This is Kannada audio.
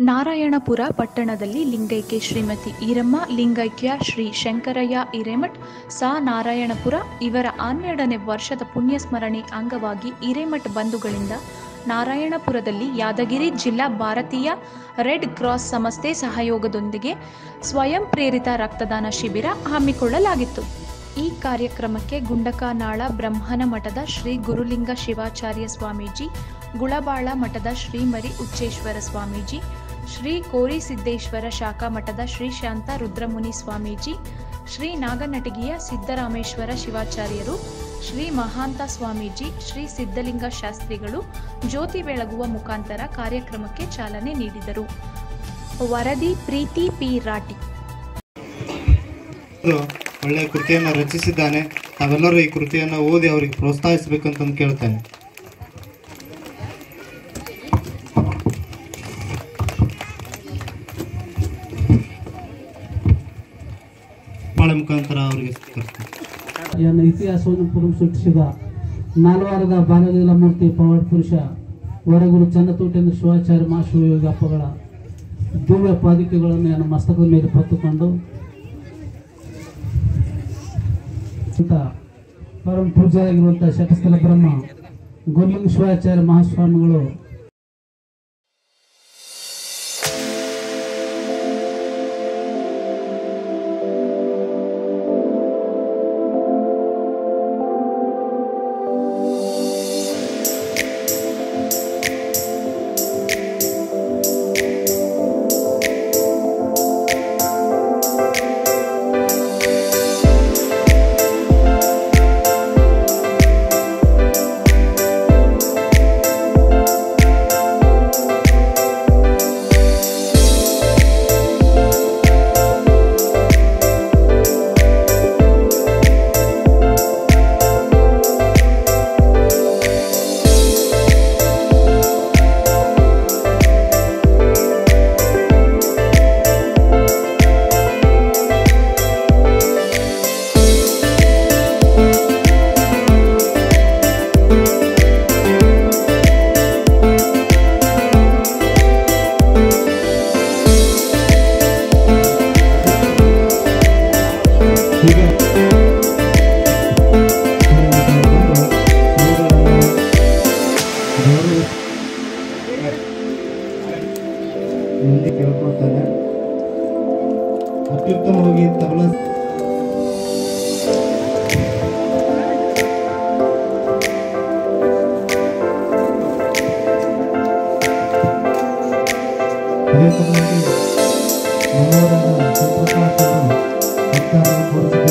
ನಾರಾಯಣಪುರ ಪಟ್ಟಣದಲ್ಲಿ ಲಿಂಗೈಕ್ಯ ಶ್ರೀಮತಿ ಈರಮ್ಮ ಲಿಂಗೈಕ್ಯ ಶ್ರೀ ಶಂಕರಯ್ಯ ಹಿರೇಮಠ್ ಸಾ ನಾರಾಯಣಪುರ ಇವರ ಹನ್ನೆರಡನೇ ವರ್ಷದ ಪುಣ್ಯಸ್ಮರಣೆ ಅಂಗವಾಗಿ ಹಿರೇಮಠ್ ಬಂಧುಗಳಿಂದ ನಾರಾಯಣಪುರದಲ್ಲಿ ಯಾದಗಿರಿ ಜಿಲ್ಲಾ ಭಾರತೀಯ ರೆಡ್ ಕ್ರಾಸ್ ಸಂಸ್ಥೆ ಸಹಯೋಗದೊಂದಿಗೆ ಸ್ವಯಂ ಪ್ರೇರಿತ ರಕ್ತದಾನ ಶಿಬಿರ ಹಮ್ಮಿಕೊಳ್ಳಲಾಗಿತ್ತು ಈ ಕಾರ್ಯಕ್ರಮಕ್ಕೆ ಗುಂಡಕನಾಳ ಬ್ರಹ್ಮನ ಮಠದ ಶ್ರೀ ಗುರುಲಿಂಗ ಶಿವಾಚಾರ್ಯ ಸ್ವಾಮೀಜಿ ಗುಳಬಾಳ ಮಠದ ಶ್ರೀಮರಿ ಉಚ್ಚೇಶ್ವರ ಸ್ವಾಮೀಜಿ ಶ್ರೀ ಕೋರಿಸಿದ್ದೇಶ್ವರ ಶಾಖಾ ಮಠದ ಶ್ರೀ ಶಾಂತ ರುದ್ರಮುನಿ ಸ್ವಾಮೀಜಿ ಶ್ರೀ ನಾಗನಟಗಿಯ ಸಿದ್ದರಾಮೇಶ್ವರ ಶಿವಾಚಾರ್ಯರು ಶ್ರೀ ಮಹಾಂತ ಸ್ವಾಮೀಜಿ ಶ್ರೀ ಸಿದ್ಧಲಿಂಗ ಶಾಸ್ತ್ರಿಗಳು ಜ್ಯೋತಿ ಬೆಳಗುವ ಮುಖಾಂತರ ಕಾರ್ಯಕ್ರಮಕ್ಕೆ ಚಾಲನೆ ನೀಡಿದರು ವರದಿ ಪ್ರೀತಿ ಪಿ ರಾಟಿ ಒಂದು ಒಳ್ಳೆಯ ಕೃತಿಯನ್ನು ರಚಿಸಿದ್ದಾನೆ ತಾವೆಲ್ಲರೂ ಈ ಕೃತಿಯನ್ನು ಓದಿ ಅವರಿಗೆ ಪ್ರೋತ್ಸಾಹಿಸಬೇಕಂತಂದು ಕೇಳ್ತೇನೆ ಬಾಳೆ ಮುಖಾಂತರ ಅವರಿಗೆ ಸ್ವೀಕರಿಸ್ತೇನೆ. ಎನ್ನ ಇತಿಹಾಸವನ್ನು ಪುರುಷಿಸಿದ ನಾಲ್ವಾರದ ಬಾಲಲೀಲಾ ಮೂರ್ತಿ ಪವಾಡ್ ಪುರುಷ ವರಗುರು ಚನ್ನತೋಟೇಂದ್ರ ಶಿವಾಚಾರ್ಯ ಮಹಾಶಿವಯೋಗಪ್ಪಗಳ ದಿವ್ಯ ಪಾದಿಕೆಗಳನ್ನು ನನ್ನ ಮಸ್ತಕದ ಮೇಲೆ ಹೊತ್ತುಕೊಂಡು ಅಂತ ಪರಮ ಪೂಜ್ಯರಾಗಿರುವಂಥ ಶಟಸ್ಥಲ ಬ್ರಹ್ಮ ಗುರುಲಿಂಗ ಶಿವಾಚಾರ್ಯ ಮಹಾಸ್ವಾಮಿಗಳು ಈಗ ಮುಂದೆ ಕೇಳ್ಕೊಳ್ತಾರೆ ಅತ್ಯುತ್ತಮವಾಗಿ ತಬಲ ಅದೇ ಸಮಯದಲ್ಲಿ ನಮ್ಮವರಾದ ಶಿವಪ್ರಕಾಶ್ ಅವರು ಭಕ್ತಾರನ್ನು ಕೋರಿಸಿದ್ದಾರೆ